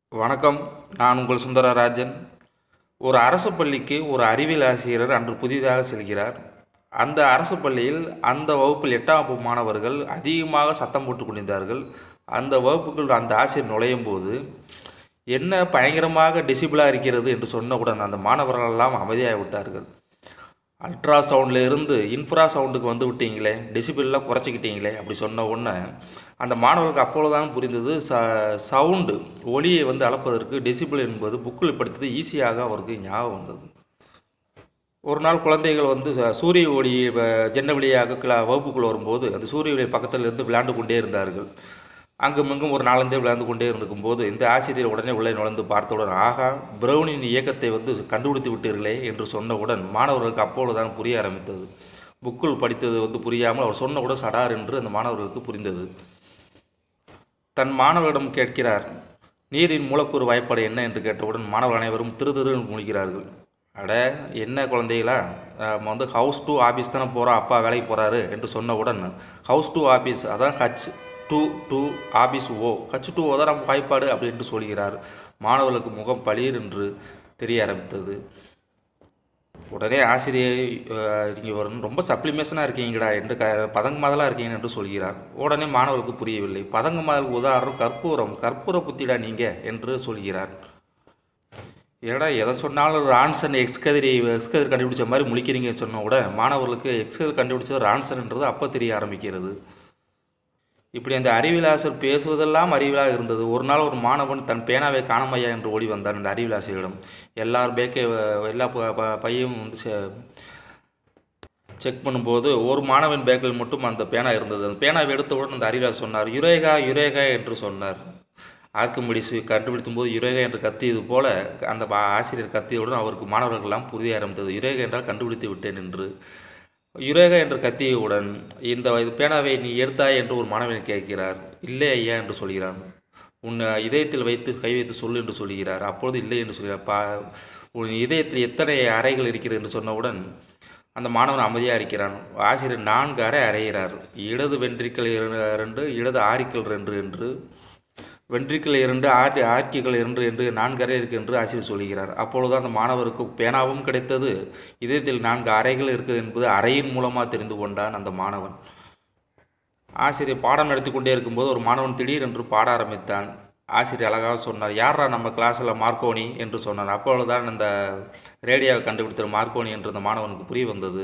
வணக்கம் நான் உங்கள் சுந்தரராஜன் ஒரு அரசு பள்ளிக்கு ஒரு அறிவியல் ஆசிரியர் அன்று புதிதாக செல்கிறார் அந்த அரசு பள்ளியில் அந்த வகுப்பில் எட்டாம் வகுப்பு மாணவர்கள் அதிகமாக சத்தம் போட்டு கொண்டிருந்தார்கள் அந்த வகுப்புக்குள் அந்த ஆசிரியர் நுழையும் போது என்ன பயங்கரமாக டிசிபிளாக இருக்கிறது என்று சொன்னவுடன் அந்த மாணவர்கள் எல்லாம் அமைதியாக விட்டார்கள் அல்ட்ரா சவுண்டில் இருந்து இன்ஃப்ரா சவுண்டுக்கு வந்து விட்டீங்களே டெசிபிளெலாம் குறைச்சிக்கிட்டீங்களே அப்படி சொன்ன உடனே அந்த மாணவர்களுக்கு அப்பொழுதுதான் புரிந்தது ச சவுண்டு ஒலியை வந்து அளப்பதற்கு டெசிபிள் என்பது புக்கில் படித்தது ஈஸியாக அவருக்கு ஞாபகம் வந்தது ஒரு நாள் குழந்தைகள் வந்து ச- சூரிய ஒளி வ- ஜன்னல் வழியாக கிளா வகுப்புக்குள் வரும்போது அந்த சூரிய ஒளி பக்கத்தில் இருந்து விளையாண்டு கொண்டே இருந்தார்கள் அங்கும் இங்கும் ஒரு நாலந்தே விளையாண்டு கொண்டே இருந்திருக்கும் போது இந்த ஆசிரியர் உடனே உள்ளே நுழைந்து பார்த்தவுடன் ஆகா பிரௌனின் இயக்கத்தை வந்து கண்டுபிடித்து விட்டீர்களே என்று சொன்னவுடன் மாணவர்களுக்கு அப்பொழுதுதான் புரிய ஆரம்பித்தது புக்குள் படித்தது வந்து புரியாமல் அவர் சொன்னவுடன் சடார் என்று அந்த மாணவர்களுக்கு புரிந்தது தன் மாணவரிடம் கேட்கிறார் நீரின் மூலக்கூறு வாய்ப்பாடு என்ன என்று கேட்டவுடன் மாணவர்கள் அனைவரும் திரு திருன்னு முழிக்கிறார்கள் அட என்ன குழந்தைகளா நம்ம வந்து ஹவுஸ் டு ஆஃபீஸ் தானே போகிறோம் அப்பா வேலைக்கு போகிறாரு என்று சொன்னவுடன் ஹவுஸ் டு ஆஃபீஸ் அதான் H two two office O H two O தான் நம்ம வாய்ப்பாடு அப்படின்ட்டு சொல்கிறார் மாணவர்களுக்கு முகம் பளீர் என்று தெரிய ஆரம்பித்தது உடனே ஆசிரியர் நீங்கள் ஒரு ரொம்ப சப்ளிமேஷனாக இருக்கீங்கடா என்று க பதங்கமாதலாக இருக்கீங்க என்று சொல்கிறார் உடனே மாணவர்களுக்கு புரியவில்லை பதங்கமாதல் உதாரணம் கற்பூரம் கற்பூர புத்திடா நீங்கள் என்று சொல்கிறார் ஏடா எதை சொன்னாலும் ரான்சன் எக்ஸ் கதிரி எக்ஸ் கதிர் கண்டுபிடிச்ச மாதிரி முழிக்கிறீங்கன்னு சொன்ன கூட மாணவர்களுக்கு எக்ஸ் கதிர் கண்டுபிடிச்சது ரான்சன்ன்றது அப்போ தெரிய ஆரம்பிக்கிறது இப்படி அந்த அறிவிலாசர் பேசுவதெல்லாம் அறிவிலாக இருந்தது ஒரு நாள் ஒரு மாணவன் தன் பேனாவை காணமையா என்று ஓடி வந்தான் அந்த அறிவிலாசிரியிடம் எல்லார் பேக்கை எல்லா ப- ப- பையும் வந்து செ- செக் பண்ணும்போது ஒரு மாணவன் பேக்கில் மட்டும் அந்த பேனா இருந்தது அந்த பேனாவை எடுத்தவுடன் அந்த அறிவிலாசர் சொன்னார் யுரேகா யுரேகா என்று சொன்னார் ஆர்க்குமிடிஸ் கண்டுபிடிக்கும் போது யுரேகா என்று கத்தியது போல அந்த பா- ஆசிரியர் கத்தியவுடன் அவருக்கு மாணவர்களெல்லாம் புரிய ஆரம்பித்தது யுரேகா என்றால் கண்டுபிடித்து விட்டேன் என்று யுரேகா என்று கத்தியவுடன் இந்த இது பேனாவை நீ எடுத்தாய் என்று ஒரு மாணவன் கேட்கிறார் இல்லை ஐயா என்று சொல்கிறான் உன் இதயத்தில் வைத்து கை வைத்து சொல் என்று சொல்கிறார் அப்பொழுது இல்லை என்று சொல்கிறார் பா உன் இதயத்தில் எத்தனை அறைகள் இருக்கிறது என்று சொன்னவுடன் அந்த மாணவன் அமைதியாக இருக்கிறான் ஆசிரியர் நான்கு அறை அறைகிறார் இடது வென்ட்ரிக்கல் இர- ரெண்டு இடது ஆரிக்கல் ரெண்டு என்று வென்ட்ரிக்கல் இரண்டு ஆர்டி ஆர்க்கிகள் இரண்டு என்று நான்கு அறை இருக்கு என்று ஆசிரியர் சொல்கிறார் அப்பொழுது அந்த மாணவருக்கு பேனாவும் கிடைத்தது இதயத்தில் நான்கு அறைகள் இருக்குது என்பது அறையின் மூலமாக தெரிந்து கொண்டான் அந்த மாணவன் ஆசிரியர் பாடம் நடத்தி கொண்டே இருக்கும்போது ஒரு மாணவன் திடீரென்று பாட ஆரம்பித்தான் ஆசிரியர் அழகாக சொன்னார் யாரா நம்ம கிளாஸில் மார்க்கோனி என்று சொன்னார் அப்பொழுதுதான் இந்த ரேடியோவை கண்டுபிடித்த மார்க்கோனி என்று அந்த மாணவனுக்கு புரிய வந்தது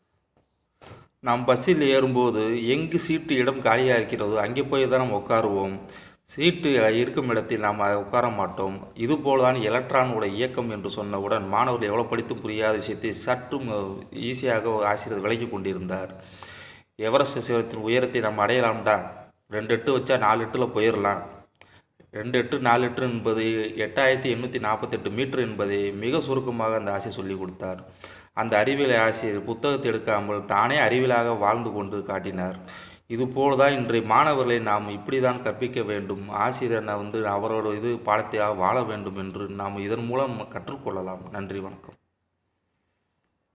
நாம் பஸ்ஸில் ஏறும்போது எங்கு சீட்டு இடம் காலியாக இருக்கிறதோ அங்கே போய் தான் நம்ம உட்காருவோம் சீட்டு இருக்கும் இடத்தில் நாம் உட்கார மாட்டோம் இதுபோல் தான் எலக்ட்ரானோட இயக்கம் என்று சொன்னவுடன் மாணவர்கள் எவ்வளோ படித்தும் புரியாத விஷயத்தை சற்றும் ஈஸியாக ஒரு ஆசிரியர் விளக்கி கொண்டிருந்தார் எவரெஸ்ட் சிகரத்தின் உயரத்தை நம்ம அடையலாம்டா ரெண்டு எட்டு வச்சா நாலு எட்டில் போயிடலாம் ரெண்டு எட்டு நாலு எட்டு என்பது எட்டாயிரத்தி எண்ணூற்றி நாற்பத்தெட்டு மீட்டர் என்பதை மிக சுருக்கமாக அந்த ஆசிரியர் சொல்லி கொடுத்தார் அந்த அறிவியல் ஆசிரியர் புத்தகத்தை எடுக்காமல் தானே அறிவியலாக வாழ்ந்து கொண்டு காட்டினார் இதுபோல் தான் இன்றைய மாணவர்களை நாம் இப்படி தான் கற்பிக்க வேண்டும் ஆசிரியர் வந்து அவரோட இது பாடத்தையாக வாழ வேண்டும் என்று நாம் இதன் மூலம் கற்றுக்கொள்ளலாம் நன்றி வணக்கம்